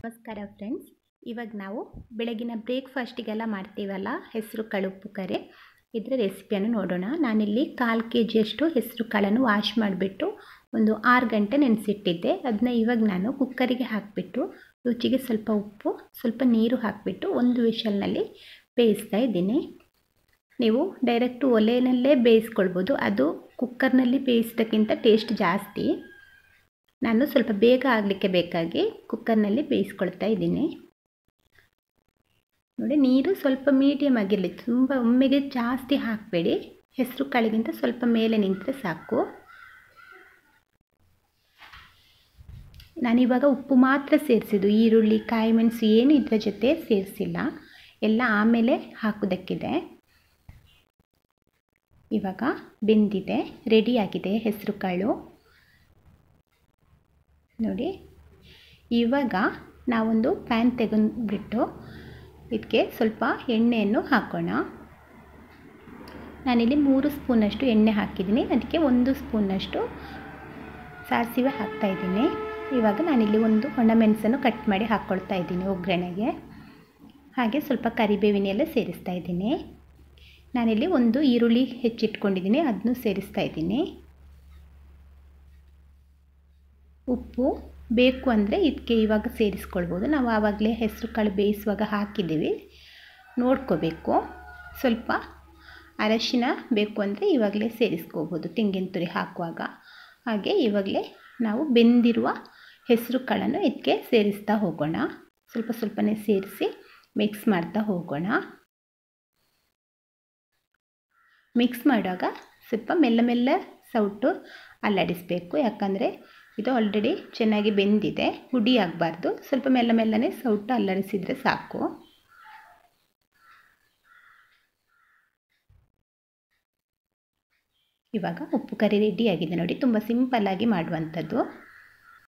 ನಮಸ್ಕಾರ ಫ್ರೆಂಡ್ಸ್ ಇವಾಗ ನಾವು ಬೆಳಗಿನ ಬ್ರೇಕ್ಫಾಸ್ಟಿಗೆಲ್ಲ ಮಾಡ್ತೀವಲ್ಲ ಹೆಸರು ಕಾಳು ಉಪ್ಪು ಕರೆ ಇದರ ರೆಸಿಪಿಯನ್ನು ನೋಡೋಣ ನಾನಿಲ್ಲಿ ಕಾಲು ಕೆ ಜಿಯಷ್ಟು ಹೆಸರು ಕಾಳನ್ನು ವಾಶ್ ಮಾಡಿಬಿಟ್ಟು ಒಂದು ಆರು ಗಂಟೆ ನೆನೆಸಿಟ್ಟಿದ್ದೆ ಅದನ್ನ ಇವಾಗ ನಾನು ಕುಕ್ಕರಿಗೆ ಹಾಕಿಬಿಟ್ಟು ರುಚಿಗೆ ಸ್ವಲ್ಪ ಉಪ್ಪು ಸ್ವಲ್ಪ ನೀರು ಹಾಕಿಬಿಟ್ಟು ಒಂದು ವಿಷಲ್ನಲ್ಲಿ ಬೇಯಿಸ್ತಾ ಇದ್ದೀನಿ ನೀವು ಡೈರೆಕ್ಟು ಒಲೆಯಲ್ಲೇ ಬೇಯಿಸ್ಕೊಳ್ಬೋದು ಅದು ಕುಕ್ಕರ್ನಲ್ಲಿ ಬೇಯಿಸೋದಕ್ಕಿಂತ ಟೇಸ್ಟ್ ಜಾಸ್ತಿ ನಾನು ಸ್ವಲ್ಪ ಬೇಗ ಆಗಲಿಕ್ಕೆ ಬೇಕಾಗಿ ಕುಕ್ಕರ್ನಲ್ಲಿ ಬೇಯಿಸ್ಕೊಳ್ತಾ ಇದ್ದೀನಿ ನೋಡಿ ನೀರು ಸ್ವಲ್ಪ ಮೀಡಿಯಮ್ ಆಗಿರಲಿ ತುಂಬ ಒಮ್ಮೆಗೆ ಜಾಸ್ತಿ ಹಾಕಬೇಡಿ ಹೆಸರು ಕಾಳಿಗಿಂತ ಸ್ವಲ್ಪ ಮೇಲೆ ನಿಂತರೆ ಸಾಕು ನಾನಿವಾಗ ಉಪ್ಪು ಮಾತ್ರ ಸೇರಿಸಿದ್ದು ಈರುಳ್ಳಿ ಕಾಯಿ ಮೆಣಸು ಏನು ಇದರ ಜೊತೆ ಸೇರಿಸಿಲ್ಲ ಎಲ್ಲ ಆಮೇಲೆ ಹಾಕೋದಕ್ಕಿದೆ ಇವಾಗ ಬೆಂದಿದೆ ರೆಡಿಯಾಗಿದೆ ಹೆಸರು ಕಾಳು ನೋಡಿ ಇವಾಗ ನಾವೊಂದು ಪ್ಯಾನ್ ತೆಗೆದುಬಿಟ್ಟು ಇದಕ್ಕೆ ಸ್ವಲ್ಪ ಎಣ್ಣೆಯನ್ನು ಹಾಕೋಣ ನಾನಿಲ್ಲಿ ಮೂರು ಸ್ಪೂನಷ್ಟು ಎಣ್ಣೆ ಹಾಕಿದ್ದೀನಿ ಅದಕ್ಕೆ ಒಂದು ಸ್ಪೂನಷ್ಟು ಸಾಸಿವೆ ಹಾಕ್ತಾಯಿದ್ದೀನಿ ಇವಾಗ ನಾನಿಲ್ಲಿ ಒಂದು ಒಣಮೆಣಸನ್ನು ಕಟ್ ಮಾಡಿ ಹಾಕ್ಕೊಳ್ತಾ ಇದ್ದೀನಿ ಒಗ್ಗರಣೆಗೆ ಹಾಗೆ ಸ್ವಲ್ಪ ಕರಿಬೇವಿನೆಲ್ಲ ಸೇರಿಸ್ತಾ ಇದ್ದೀನಿ ನಾನಿಲ್ಲಿ ಒಂದು ಈರುಳ್ಳಿ ಹೆಚ್ಚಿಟ್ಕೊಂಡಿದ್ದೀನಿ ಅದನ್ನು ಸೇರಿಸ್ತಾ ಇದ್ದೀನಿ ಉಪ್ಪು ಬೇಕು ಅಂದರೆ ಇದಕ್ಕೆ ಇವಾಗ ಸೇರಿಸ್ಕೊಳ್ಬೋದು ನಾವು ಆವಾಗಲೇ ಹೆಸರು ಕಾಳು ಬೇಯಿಸುವಾಗ ಹಾಕಿದ್ದೀವಿ ನೋಡ್ಕೋಬೇಕು ಸ್ವಲ್ಪ ಅರಶಿನ ಬೇಕು ಅಂದರೆ ಇವಾಗಲೇ ಸೇರಿಸ್ಕೋಬೋದು ತೆಂಗಿನ ತುರಿ ಹಾಕುವಾಗ ಹಾಗೆ ಇವಾಗಲೇ ನಾವು ಬೆಂದಿರುವ ಹೆಸರು ಕಾಳನ್ನು ಇದಕ್ಕೆ ಸೇರಿಸ್ತಾ ಹೋಗೋಣ ಸ್ವಲ್ಪ ಸ್ವಲ್ಪನೇ ಸೇರಿಸಿ ಮಿಕ್ಸ್ ಮಾಡ್ತಾ ಹೋಗೋಣ ಮಿಕ್ಸ್ ಮಾಡುವಾಗ ಸ್ವಲ್ಪ ಮೆಲ್ಲ ಮೆಲ್ಲ ಸೌಟು ಅಲ್ಲಾಡಿಸಬೇಕು ಯಾಕಂದರೆ ಇದು ಆಲ್ರೆಡಿ ಚೆನ್ನಾಗಿ ಬೆಂದಿದೆ ಹುಡಿ ಆಗಬಾರ್ದು ಸ್ವಲ್ಪ ಮೆಲ್ಲ ಮೆಲ್ಲನೆ ಸೌಟು ಅಲ್ಲಾಡಿಸಿದರೆ ಸಾಕು ಇವಾಗ ಉಪ್ಪು ಕರಿ ರೆಡಿಯಾಗಿದೆ ನೋಡಿ ತುಂಬ ಸಿಂಪಲ್ಲಾಗಿ ಮಾಡುವಂಥದ್ದು